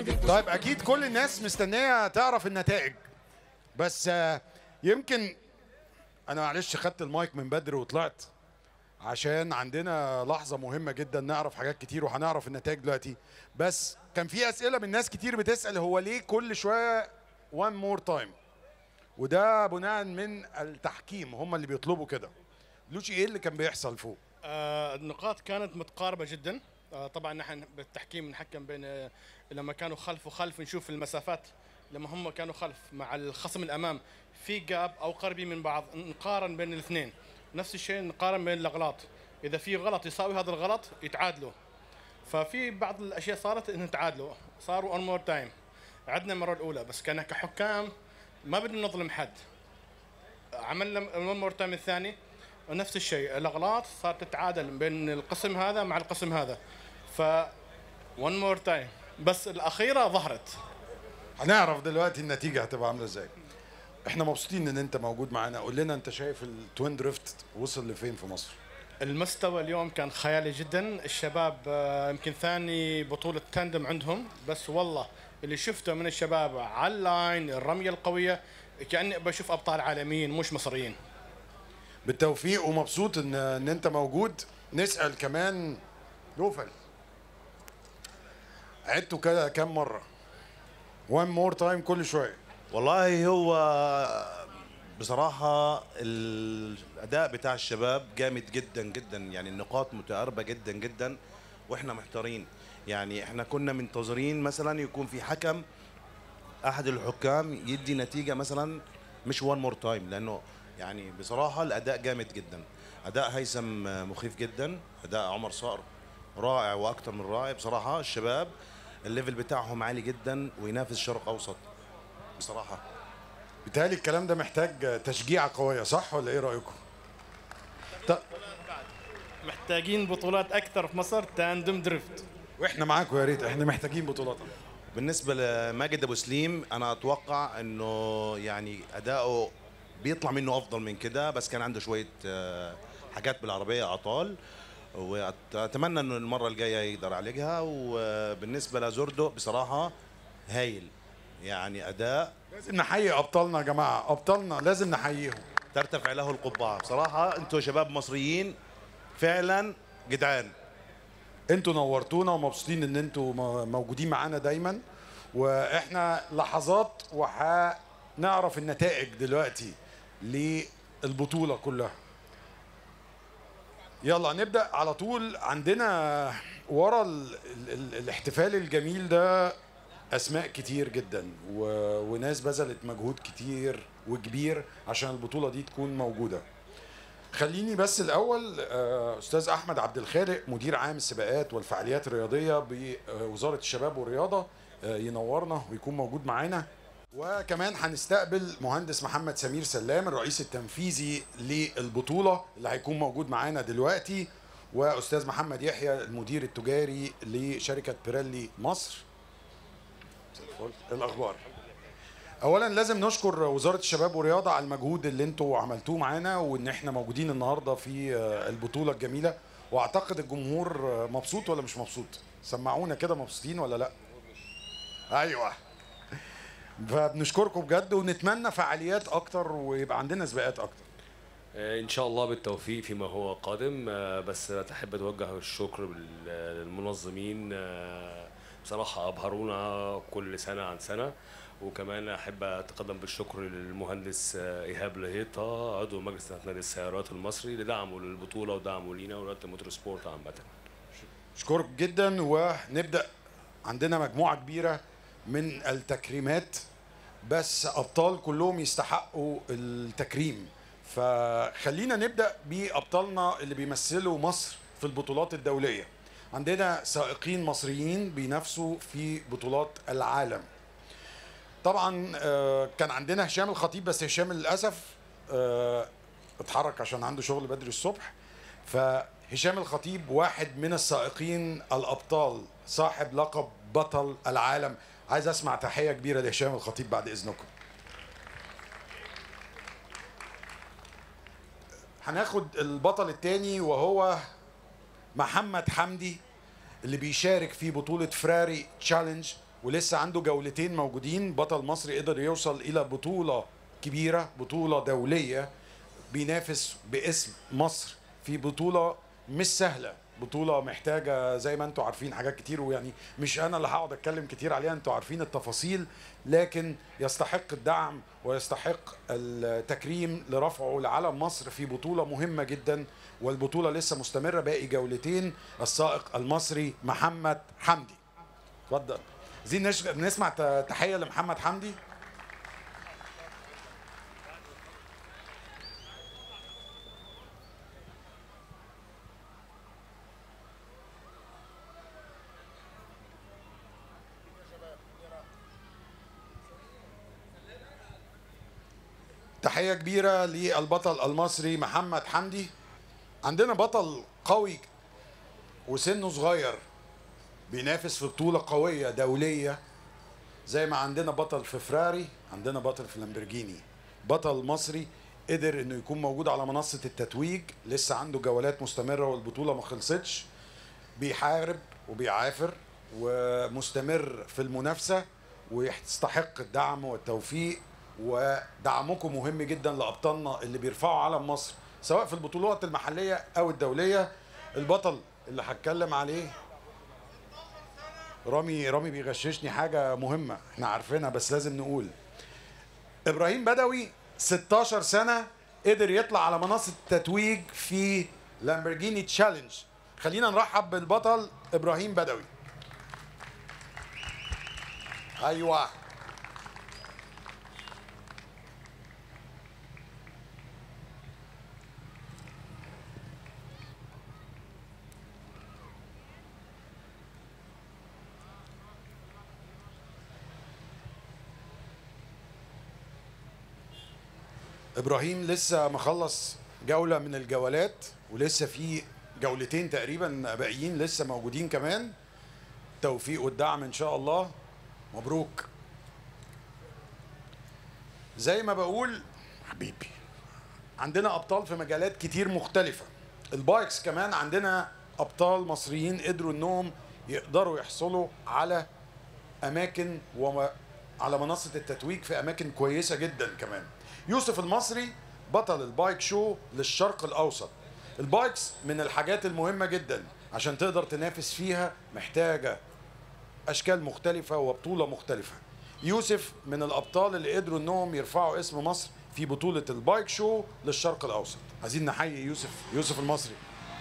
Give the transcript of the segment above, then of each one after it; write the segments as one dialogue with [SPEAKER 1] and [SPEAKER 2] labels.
[SPEAKER 1] طيب اكيد كل الناس مستنيه تعرف النتائج بس آه، يمكن انا معلش خدت المايك من بدري وطلعت عشان عندنا لحظه مهمه جدا نعرف حاجات كتير وهنعرف النتائج دلوقتي بس كان في اسئله من ناس كتير بتسال هو ليه كل شويه وان مور تايم وده بناء من التحكيم هم اللي بيطلبوا كده لوشي ايه اللي كان بيحصل فوق
[SPEAKER 2] آه، النقاط كانت متقاربة جدا آه، طبعا نحن بالتحكيم نحكم بين آه، لما كانوا خلف وخلف نشوف المسافات لما هم كانوا خلف مع الخصم الامام في جاب او قريبين من بعض نقارن بين الاثنين نفس الشيء نقارن بين الاغلاط اذا في غلط يساوي هذا الغلط يتعادلوا ففي بعض الاشياء صارت انهم تعادلوا صاروا اون مور تايم عدنا المره الاولى بس كان كحكام ما بدنا نظلم حد عملنا ون مور تايم الثاني نفس الشيء الاغلاط صارت تتعادل بين القسم هذا مع القسم هذا ف ون مور تايم بس الاخيره ظهرت
[SPEAKER 1] هنعرف دلوقتي النتيجه هتبقى عامله ازاي احنا مبسوطين ان انت موجود معانا قول لنا انت شايف التوين دريفت وصل لفين في مصر
[SPEAKER 2] المستوى اليوم كان خيالي جدا الشباب آه، يمكن ثاني بطولة تاندم عندهم بس والله اللي شفته من الشباب على اللاين الرمية القوية كأني بشوف أبطال عالميين مش مصريين
[SPEAKER 1] بالتوفيق ومبسوط ان ان انت موجود نسال كمان نوفل عدتوا كده كام مره وان مور تايم كل شويه
[SPEAKER 3] والله هو بصراحة الأداء بتاع الشباب جامد جدا جدا يعني النقاط متقاربة جدا جدا وإحنا محتارين يعني إحنا كنا منتظرين مثلا يكون في حكم أحد الحكام يدي نتيجة مثلا مش وان مور تايم لأنه يعني بصراحة الأداء جامد جدا أداء هيثم مخيف جدا أداء عمر صقر رائع وأكثر من رائع بصراحة الشباب الليفل بتاعهم عالي جدا وينافس شرق أوسط بصراحة
[SPEAKER 1] بالتالي الكلام ده محتاج تشجيع قويه صح ولا ايه رايكم ط-
[SPEAKER 2] محتاجين بطولات أكثر في مصر تاندم دريفت
[SPEAKER 1] واحنا معاكم يا ريت احنا محتاجين بطولات
[SPEAKER 3] بالنسبة لماجد أبو سليم أنا أتوقع إنه يعني أداؤه بيطلع منه أفضل من كده بس كان عنده شوية آه، حاجات بالعربية أعطال وأتمنى إنه المرة الجاية يقدر يعالجها وبالنسبة لزوردو بصراحة هايل يعني أداء
[SPEAKER 1] لازم نحيي ابطالنا يا جماعه ابطالنا لازم نحييهم
[SPEAKER 3] ترتفع له القبعة بصراحة أنتوا شباب مصريين فعلا جدعان
[SPEAKER 1] انتوا نورتونا ومبسوطين ان انتوا م- موجودين معانا دايما واحنا لحظات وهنعرف النتائج دلوقتي للبطوله كلها يلا نبدا على طول عندنا ورا ال ال ال الاحتفال الجميل ده اسماء كتير جدا و... وناس بذلت مجهود كتير وكبير عشان البطوله دي تكون موجوده خليني بس الاول آه، استاذ احمد عبد الخالق مدير عام السباقات والفعاليات الرياضيه بوزاره الشباب والرياضه آه، ينورنا ويكون موجود معانا وكمان هنستقبل مهندس محمد سمير سلام الرئيس التنفيذي للبطوله اللي هيكون موجود معانا دلوقتي واستاذ محمد يحيى المدير التجاري لشركه بيريلي مصر مساء الفل. الاخبار اولا لازم نشكر وزاره الشباب والرياضه على المجهود اللي انتوا عملتوه معانا وان احنا موجودين النهارده في آه، البطوله الجميله واعتقد الجمهور آه، مبسوط ولا مش مبسوط سمعونا كده مبسوطين ولا لا ايوه فبنشكركم بجد ونتمنى فعاليات اكتر ويبقى عندنا سباقات اكتر
[SPEAKER 4] آه، ان شاء الله بالتوفيق فيما هو قادم آه، بس احب اتوجه الشكر بال- للمنظمين آه، بصراحه ابهرونا كل سنه عن سنه وكمان احب اتقدم بالشكر للمهندس آه، ايهاب لهيطه عضو مجلس إدارة نادي السيارات المصري اللي دعموا للبطوله ودعموا لينا ورياضه الموتور سبورت عامه
[SPEAKER 1] اشكرك جدا ونبدا عندنا مجموعه كبيره من التكريمات بس ابطال كلهم يستحقوا التكريم فخلينا نبدا بابطالنا اللي بيمثلوا مصر في البطولات الدوليه عندنا سائقين مصريين بينافسوا في بطولات العالم طبعا آه، كان عندنا هشام الخطيب بس هشام للاسف آه، اتحرك عشان عنده شغل بدري الصبح فهشام الخطيب واحد من السائقين الابطال صاحب لقب بطل العالم عايز اسمع تحيه كبيره لهشام الخطيب بعد اذنكم هناخد البطل الثاني وهو محمد حمدي اللي بيشارك في بطولة فراري تشالنج ولسه عنده جولتين موجودين بطل مصري قدر يوصل الى بطوله كبيره بطوله دوليه بينافس باسم مصر في بطوله مش سهله بطولة محتاجة زي ما انتم عارفين حاجات كتير ويعني مش انا اللي هقعد اتكلم كتير عليها انتم عارفين التفاصيل لكن يستحق الدعم ويستحق التكريم لرفعه لعلم مصر في بطولة مهمة جدا والبطولة لسه مستمرة باقي جولتين السائق المصري محمد حمدي اتفضل عايزين نش- نسمع ت- تحية لمحمد حمدي تحية كبيرة للبطل المصري محمد حمدي عندنا بطل قوي وسنه صغير بينافس في بطولة قوية دولية زي ما عندنا بطل في فراري عندنا بطل في لامبرجيني بطل مصري قدر انه يكون موجود على منصة التتويج لسه عنده جولات مستمرة والبطولة ما خلصتش بيحارب وبيعافر ومستمر في المنافسة ويستحق الدعم والتوفيق ودعمكم مهم جدا لأبطالنا اللي بيرفعوا علم مصر سواء في البطولات المحلية أو الدولية البطل اللي هتكلم عليه رامي رامي بيغششني حاجة مهمة احنا عارفينها بس لازم نقول ابراهيم بدوي 16 سنة قدر يطلع على منصة التتويج في لامبرجيني تشالنج خلينا نرحب بالبطل ابراهيم بدوي ايوه ابراهيم لسه مخلص جوله من الجولات ولسه في جولتين تقريبا باقيين لسه موجودين كمان توفيق والدعم ان شاء الله مبروك زي ما بقول حبيبي عندنا ابطال في مجالات كتير مختلفه البايكس كمان عندنا ابطال مصريين قدروا انهم يقدروا يحصلوا على اماكن وم... على منصه التتويج في اماكن كويسه جدا كمان يوسف المصري بطل البايك شو للشرق الاوسط البايكس من الحاجات المهمه جدا عشان تقدر تنافس فيها محتاجه اشكال مختلفه وبطوله مختلفه يوسف من الابطال اللي قدروا انهم يرفعوا اسم مصر في بطوله البايك شو للشرق الاوسط عايزين نحيي يوسف يوسف المصري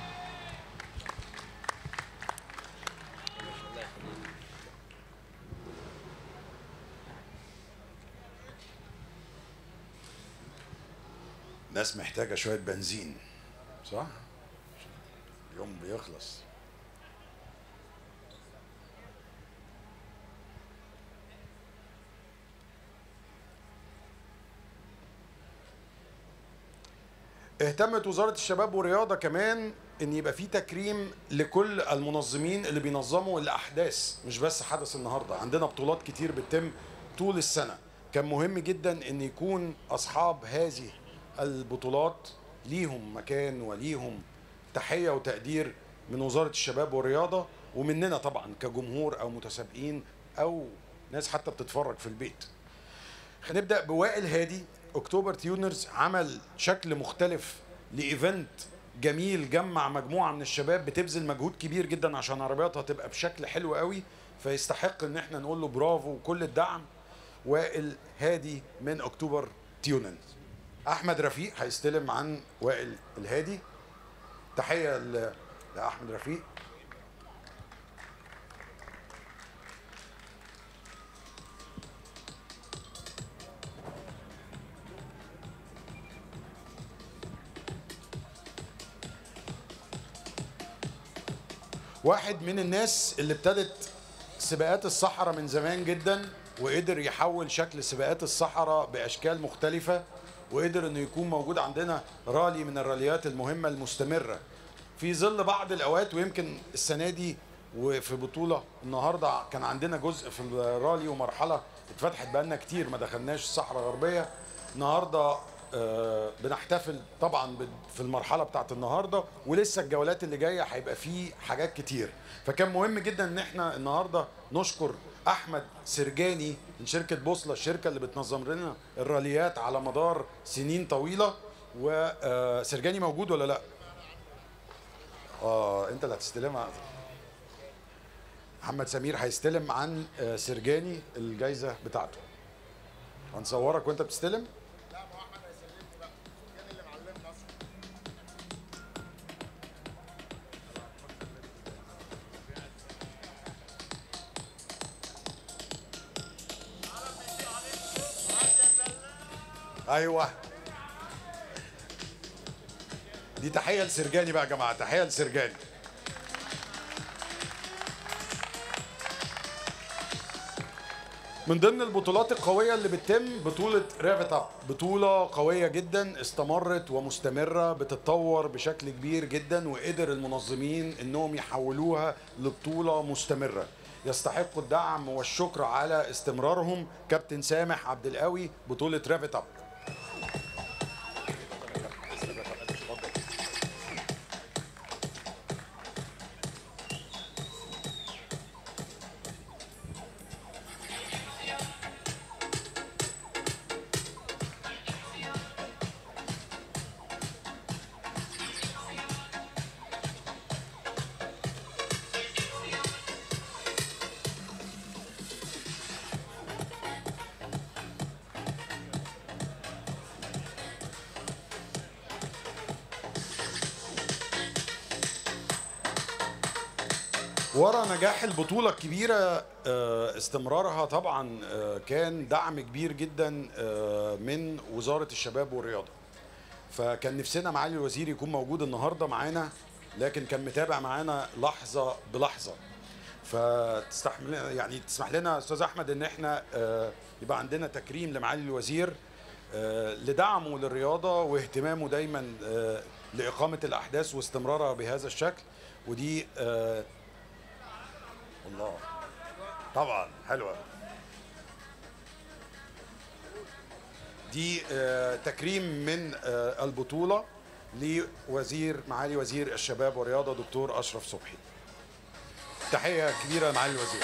[SPEAKER 1] ناس محتاجة شوية بنزين صح؟ اليوم بيخلص اهتمت وزارة الشباب والرياضة كمان ان يبقى في تكريم لكل المنظمين اللي بينظموا الاحداث مش بس حدث النهارده عندنا بطولات كتير بتتم طول السنة كان مهم جدا ان يكون اصحاب هذه البطولات ليهم مكان وليهم تحية وتقدير من وزارة الشباب والرياضة ومننا طبعا كجمهور او متسابقين او ناس حتى بتتفرج في البيت هنبدا بوائل هادي اكتوبر تيونرز عمل شكل مختلف لايفنت جميل جمع مجموعه من الشباب بتبذل مجهود كبير جدا عشان عربياتها تبقى بشكل حلو قوي فيستحق ان احنا نقول له برافو وكل الدعم وائل هادي من اكتوبر تيونرز احمد رفيق هيستلم عن وائل الهادي تحيه ل- لاحمد رفيق واحد من الناس اللي ابتدت سباقات الصحراء من زمان جدا وقدر يحول شكل سباقات الصحراء باشكال مختلفه وقدر انه يكون موجود عندنا رالي من الراليات المهمه المستمره في ظل بعض الاوقات ويمكن السنه دي وفي بطوله النهارده كان عندنا جزء في الرالي ومرحله اتفتحت بقالنا كتير ما دخلناش الصحراء الغربيه النهارده آه، بنحتفل طبعا بال- في المرحله بتاعت النهارده ولسه الجولات اللي جايه هيبقى فيه حاجات كتير فكان مهم جدا ان احنا النهارده نشكر احمد سرجاني من شركه بوصله الشركه اللي بتنظم لنا الراليات على مدار سنين طويله وسرجاني موجود ولا لا اه انت اللي هتستلمها محمد سمير هيستلم عن آه، سرجاني الجايزه بتاعته هنصورك وانت بتستلم ايوه دي تحيه لسرجاني بقى يا جماعه تحيه لسرجاني من ضمن البطولات القوية اللي بتتم بطولة رافت اب بطولة قوية جدا استمرت ومستمرة بتتطور بشكل كبير جدا وقدر المنظمين انهم يحولوها لبطولة مستمرة يستحقوا الدعم والشكر على استمرارهم كابتن سامح عبد القوي بطولة رافت اب ورا نجاح البطولة الكبيرة آه، استمرارها طبعا آه، كان دعم كبير جدا آه، من وزارة الشباب والرياضة فكان نفسنا معالي الوزير يكون موجود النهاردة معانا لكن كان متابع معانا لحظة بلحظة فتستحمل يعني تسمح لنا استاذ احمد ان احنا آه، يبقى عندنا تكريم لمعالي الوزير آه، لدعمه للرياضه واهتمامه دايما آه، لاقامه الاحداث واستمرارها بهذا الشكل ودي آه، الله طبعا حلوه دي آه، تكريم من آه، البطوله لوزير معالي وزير الشباب والرياضه دكتور اشرف صبحي تحيه كبيره معالي الوزير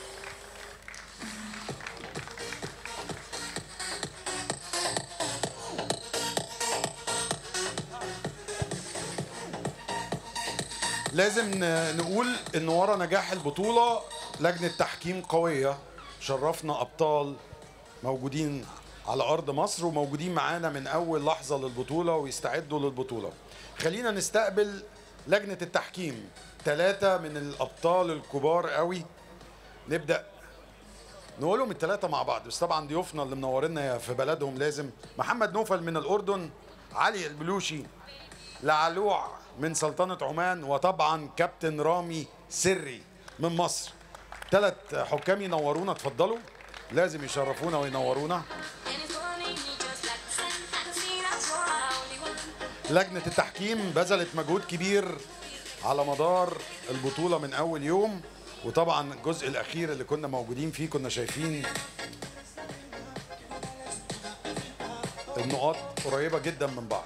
[SPEAKER 1] لازم ن- نقول ان ورا نجاح البطوله لجنه تحكيم قويه شرفنا ابطال موجودين على ارض مصر وموجودين معانا من اول لحظه للبطوله ويستعدوا للبطوله خلينا نستقبل لجنه التحكيم ثلاثه من الابطال الكبار قوي نبدا نقولهم الثلاثه مع بعض بس طبعا ضيوفنا اللي منورينا في بلدهم لازم محمد نوفل من الاردن علي البلوشي لعلوع من سلطنة عمان وطبعا كابتن رامي سري من مصر ثلاث حكام ينورونا اتفضلوا لازم يشرفونا وينورونا لجنة التحكيم بذلت مجهود كبير على مدار البطولة من أول يوم وطبعا الجزء الأخير اللي كنا موجودين فيه كنا شايفين النقاط قريبة جدا من بعض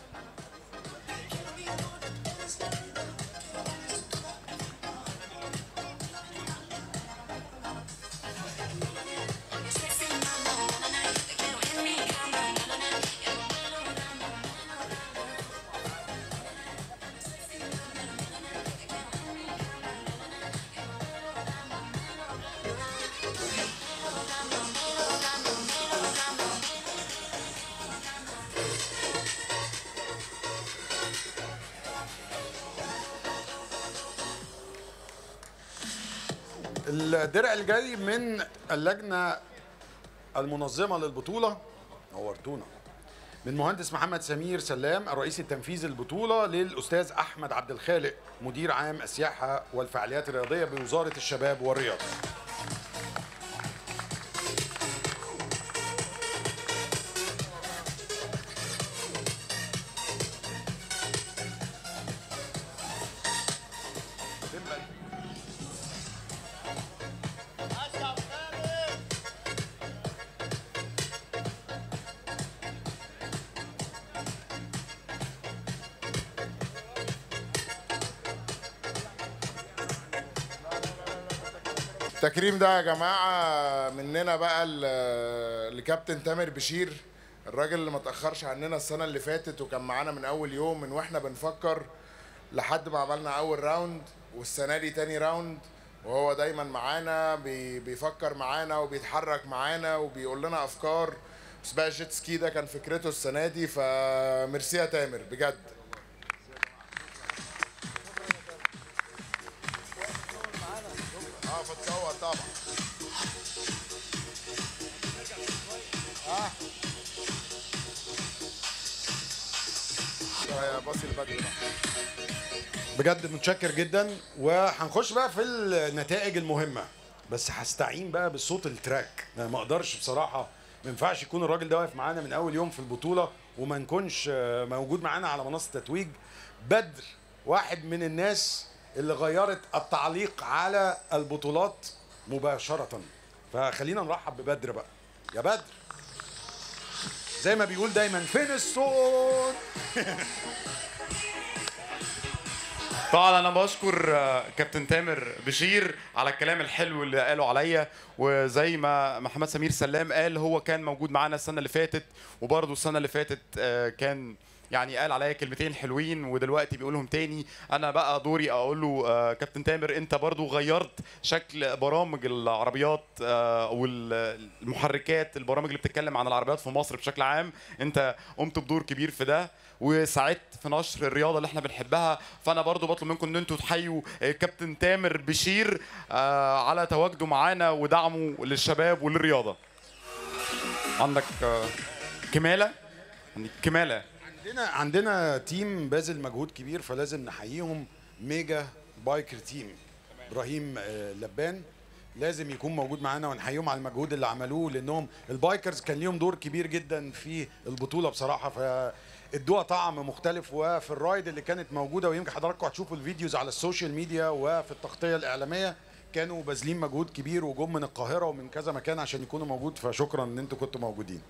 [SPEAKER 1] الدرع الجاي من اللجنة المنظمة للبطولة نورتونا من مهندس محمد سمير سلام الرئيس التنفيذي للبطولة للأستاذ أحمد عبد الخالق مدير عام السياحة والفعاليات الرياضية بوزارة الشباب والرياضة
[SPEAKER 5] التكريم ده يا جماعه مننا بقى ل- لكابتن تامر بشير الراجل اللي ما تاخرش عننا السنه اللي فاتت وكان معانا من اول يوم من واحنا بنفكر لحد ما عملنا اول راوند والسنه دي تاني راوند وهو دايما معانا بي بيفكر معانا وبيتحرك معانا وبيقول لنا افكار سباق الجيت سكي ده كان فكرته السنه دي فميرسي يا تامر بجد اه بتصور طبعا اه يا باصي البدري بقى
[SPEAKER 1] بجد متشكر جدا وهنخش بقى في النتائج المهمه بس هستعين بقى بالصوت التراك أنا ما اقدرش بصراحه ما ينفعش يكون الراجل ده واقف معانا من اول يوم في البطوله وما نكونش آه، موجود معانا على منصه التتويج بدر واحد من الناس اللي غيرت التعليق على البطولات مباشره فخلينا نرحب ببدر بقى يا بدر زي ما بيقول دايما فين الصوت
[SPEAKER 6] طبعا انا بشكر آه، كابتن تامر بشير على الكلام الحلو اللي قاله عليا وزي ما محمد سمير سلام قال هو كان موجود معانا السنه اللي فاتت وبرضه السنه اللي فاتت آه، كان يعني قال عليا كلمتين حلوين ودلوقتي بيقولهم تاني انا بقى دوري اقول له آه، كابتن تامر انت برضو غيرت شكل برامج العربيات آه، والمحركات البرامج اللي بتتكلم عن العربيات في مصر بشكل عام انت قمت بدور كبير في ده وساعدت في نشر الرياضه اللي احنا بنحبها فانا برضو بطلب منكم ان انتوا تحيوا آه، كابتن تامر بشير آه، على تواجده معانا ودعمه للشباب وللرياضه عندك آه، كماله عندك كماله
[SPEAKER 1] عندنا عندنا تيم باذل مجهود كبير فلازم نحييهم ميجا بايكر تيم ابراهيم آه، لبان لازم يكون موجود معانا ونحييهم على المجهود اللي عملوه لانهم البايكرز كان ليهم دور كبير جدا في البطوله بصراحه فادوها طعم مختلف وفي الرايد اللي كانت موجوده ويمكن حضراتكم هتشوفوا الفيديوز على السوشيال ميديا وفي التغطيه الاعلاميه كانوا باذلين مجهود كبير وجم من القاهره ومن كذا مكان عشان يكونوا موجود فشكرا ان انتوا كنتوا موجودين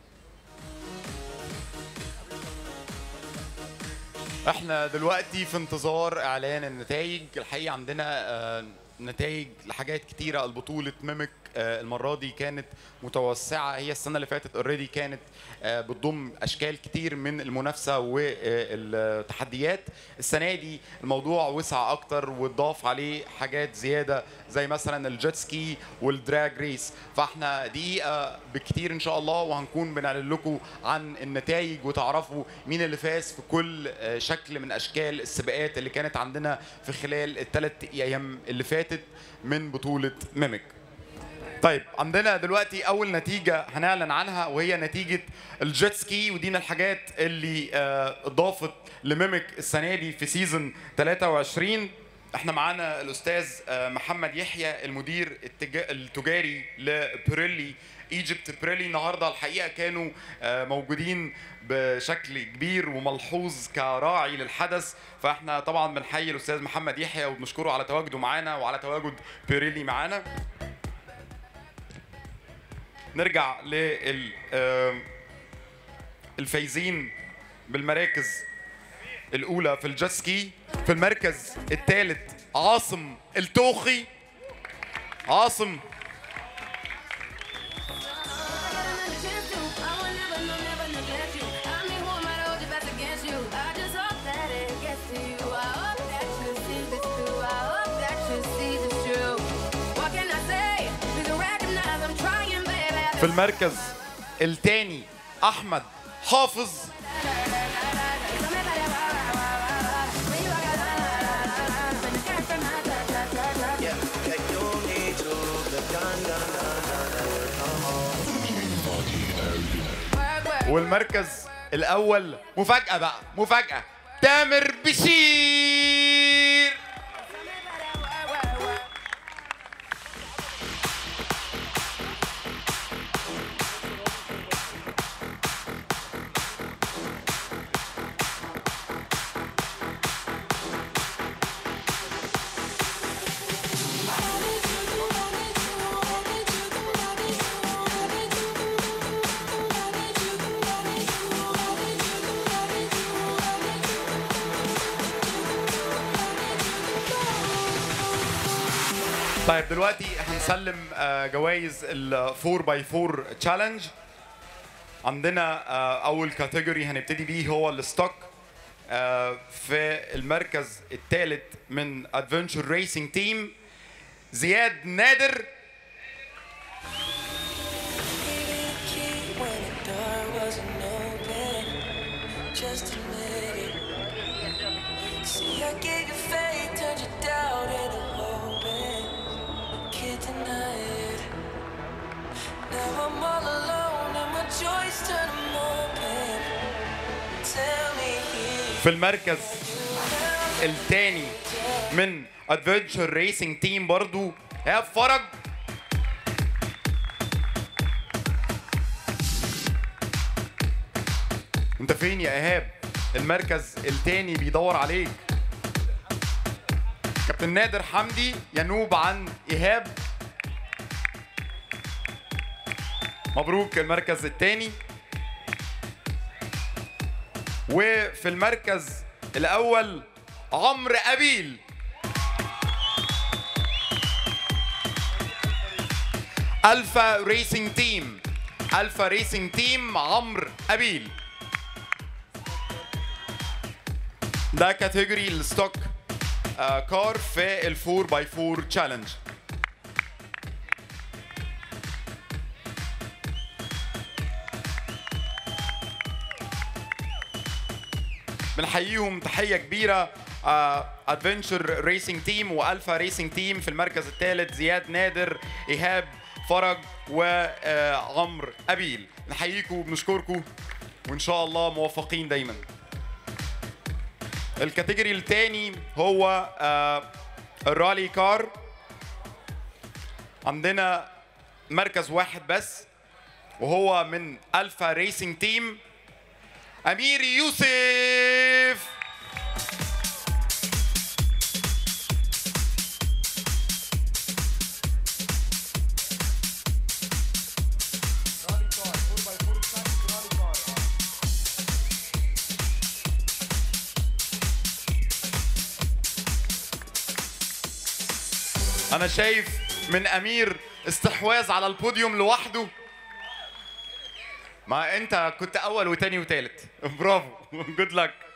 [SPEAKER 6] احنا دلوقتي في انتظار اعلان النتائج الحقيقه عندنا آه، نتائج لحاجات كتيره البطوله ميمك آه، المره دي كانت متوسعه هي السنه اللي فاتت اوريدي كانت آه، بتضم اشكال كتير من المنافسه والتحديات السنه دي الموضوع وسع اكتر واتضاف عليه حاجات زياده زي مثلا الجيت سكي والدراج ريس فاحنا دقيقه بكتير ان شاء الله وهنكون بنعلن لكم عن النتائج وتعرفوا مين اللي فاز في كل آه، شكل من اشكال السباقات اللي كانت عندنا في خلال الثلاث ايام اللي فاتت من بطوله ميمك طيب عندنا دلوقتي اول نتيجه هنعلن عنها وهي نتيجه الجيت سكي ودي من الحاجات اللي آه، اضافت لميمك السنه دي في سيزون 23 احنا معانا الاستاذ آه، محمد يحيى المدير التجا- التجاري لبريلي ايجيبت بريلي النهارده الحقيقه كانوا آه، موجودين بشكل كبير وملحوظ كراعي للحدث فاحنا طبعا بنحيي الاستاذ محمد يحيى وبنشكره على تواجده معانا وعلى تواجد بيريلي معانا نرجع لل آم، الفايزين بالمراكز الاولى في الجيت سكي في المركز الثالث عاصم التوخي عاصم في المركز الثاني احمد حافظ والمركز الاول مفاجاه بقى مفاجاه تامر بشير طيب دلوقتي هنسلم آه، جوائز ال 4 باي 4 تشالنج عندنا آه، اول كاتيجوري هنبتدي بيه هو الستوك آه، في المركز الثالث من ادفنتشر ريسنج تيم زياد نادر
[SPEAKER 7] when the door wasn't open. Just admit it. See, I gave you faith, turned you doubt into hope. and Can't deny it. Now I'm all alone and my joys turn them open. Tell me,
[SPEAKER 6] في المركز الثاني من ادفنتشر ريسنج تيم برضو ايهاب فرج انت فين يا ايهاب المركز الثاني بيدور عليك كابتن نادر حمدي ينوب عن ايهاب مبروك المركز الثاني وفي المركز الاول عمرو ابيل الفا ريسنج تيم الفا ريسنج تيم عمرو ابيل ده كاتيجوري الستوك آه، كار في ال 4 باي 4 تشالنج بنحييهم تحيه كبيره ادفنتشر ريسنج تيم والفا ريسنج تيم في المركز الثالث زياد نادر ايهاب فرج وعمرو ابيل نحييكم وبنشكركم وان شاء الله موفقين دايما الكاتيجوري الثاني هو آه، الرالي كار عندنا مركز واحد بس وهو من الفا ريسنج تيم امير يوسف انا شايف من امير استحواذ على البوديوم لوحده ما انت كنت اول وتاني وتالت برافو جود لك